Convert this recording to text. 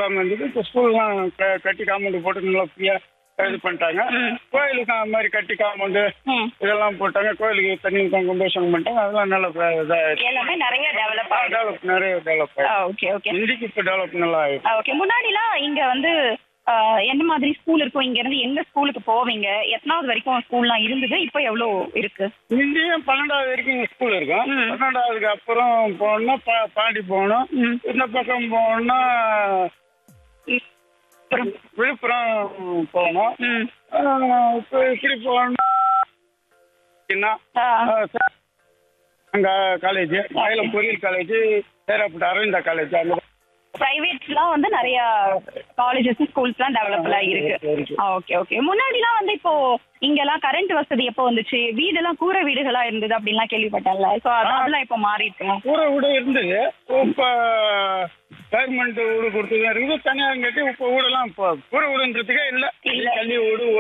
இல்லாமல் இருந்தது இப்போ ஸ்கூல்லாம் க- கட்டி காம்பவுண்டு போட்டு நல்லா ஃப்ரீயாக இது பண்ணிட்டாங்க கோயிலுக்கு அந்த மாதிரி கட்டி காம்பவுண்டு ம். இதெல்லாம் போட்டாங்க கோயிலுக்கு தண்ணி கும்பாபிஷேகம் பண்ணிட்டாங்க அதெல்லாம் நல்ல இதாக எல்லாமே நிறைய டெவலப் ஆகுது டெவலப் நிறைய டெவலப் ஆயிடுச்சு ஓகே ஓகே இந்திக்கு இப்போ டெவலப் நல்லா ஆயிடுச்சு ஓகே முன்னாடிலாம் இங்க வந்து ஆ, என்ன மாதிரி ஸ்கூல் இருக்கும் இங்க இருந்து எந்த ஸ்கூலுக்கு போவீங்க எத்தனாவது வரைக்கும் ஸ்கூல்லாம் இருந்தது இப்போ எவ்வளவு இருக்கு இங்கேயும் பன்னெண்டாவது வரைக்கும் இங்க ஸ்கூல் இருக்கும் ம். பன்னெண்டாவதுக்கு அப்புறம் போகணும்னா பா பாண்டி போகணும் ம். இந்த பக்கம் போகணும்னா விழுப்புரம் போகணும் ம் ஆஹ் இப்போ இப்படி போகணும்னா ஆ, அங்க காலேஜ் மயிலம் பொறியியல் காலேஜ் சேராப்பட்டு அரவிந்தா காலேஜ் அங்க பிரைவேட்ஸ்லாம் வந்து நிறைய காலேஜஸ் ஸ்கூல்ஸ்லாம் டெவலப்லாம் இருக்கு இருக்கு. ஓகே ஓகே முன்னாடிலாம் வந்து இப்போ இங்கெல்லாம் கரண்ட் வசதி எப்போ வந்துச்சு வீடெல்லாம் கூரை வீடுகளா இருந்தது அப்படின்லாம் கேள்விப்பட்டேன்ல ஸோ அதெல்லாம் இப்போ மாறிட்டு கூரை வீடு இருந்தது இப்போ கவர்மெண்ட் வீடு கொடுத்தது இருக்குது தனியார் கட்டி இப்போ வீடெல்லாம் இப்போ கூரை வீடுன்றதுக்கே இல்லை இல்ல. தள்ளி வீடு